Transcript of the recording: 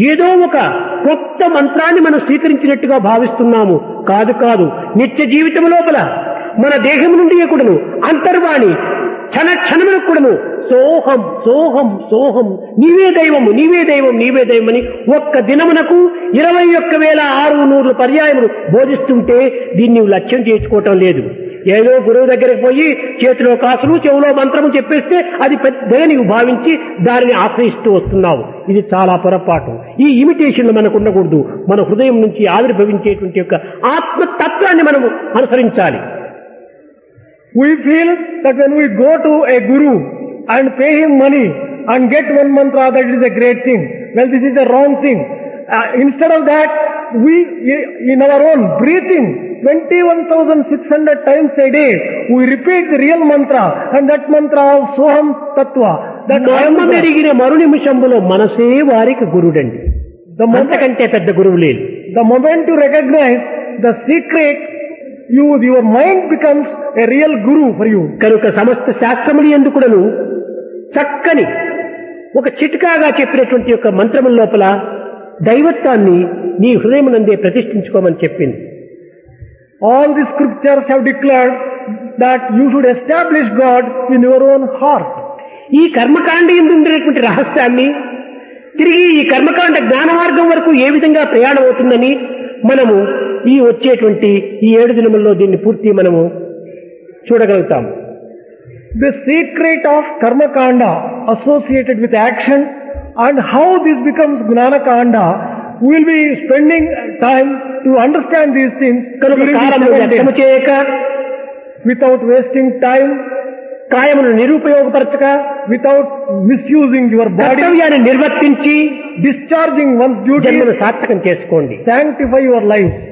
ఏదో ఒక కొత్త మంత్రాన్ని మనం స్వీకరించినట్టుగా భావిస్తున్నాము కాదు కాదు నిత్య జీవితం లోపల మన దేహం నుండి కూడాను అంతర్వాణి క్షణ క్షణములకు కూడాను సోహం సోహం సోహం నీవే దైవము నీవే దైవం నీవే దైవం అని ఒక్క దినమునకు ఇరవై ఒక్క వేల ఆరు నూరు పర్యాయములు బోధిస్తుంటే దీన్ని లక్ష్యం చేసుకోవటం లేదు ఏదో గురువు దగ్గరికి పోయి చేతిలో కాసులు చెవులో మంత్రము చెప్పేస్తే అది పెద్దగా నీవు భావించి దానిని ఆశ్రయిస్తూ వస్తున్నావు ఇది చాలా పొరపాటు ఈ ఇమిటేషన్లు మనకు ఉండకూడదు మన హృదయం నుంచి ఆవిర్భవించేటువంటి యొక్క ఆత్మతత్వాన్ని మనము అనుసరించాలి We feel that when we go to a guru and pay him money and get one mantra, that is a great thing. Well, this is a wrong thing. Uh, instead of that, we, in our own breathing, 21,600 times a day, we repeat the real mantra and that mantra of Soham Tattva. That I am మర్మ the- మెరిగిన మరు నిమిషంలో మనసే వారికి గురుడండి the moment, అంతకంటే పెద్ద గురువు లేదు the moment you recognize the secret, you, your mind becomes a real guru for you. కనుక సమస్త శాస్త్రములు ఎందుకుడను చక్కని ఒక చిట్కాగా చెప్పినటువంటి యొక్క మంత్రముల లోపల దైవత్వాన్ని నీ హృదయమునందే ప్రతిష్ఠించుకోమని చెప్పింది All the scriptures have declared that you should establish God in your own heart. ఈ కర్మకాండ ఎందు ఉండేటువంటి రహస్యాన్ని తిరిగి ఈ కర్మకాండ జ్ఞాన మార్గం వరకు ఏ విధంగా ప్రయాణం అవుతుందని మనము ఈ వచ్చేటువంటి ఈ ఏడు దినముల్లో దీన్ని పూర్తి మనము చూడగలుగుతాము The secret of karma kanda associated with action and how this becomes gnana kanda we will be spending time to understand these things కనుక during these కాలమును seven వ్యర్థము days చేయక without wasting time, కాయమును నిరుపయోగపరచక without misusing your body, కర్తవ్యాన్ని నిర్వర్తించి discharging one's duty, జన్మను సార్థకం చేసుకోండి sanctify your lives.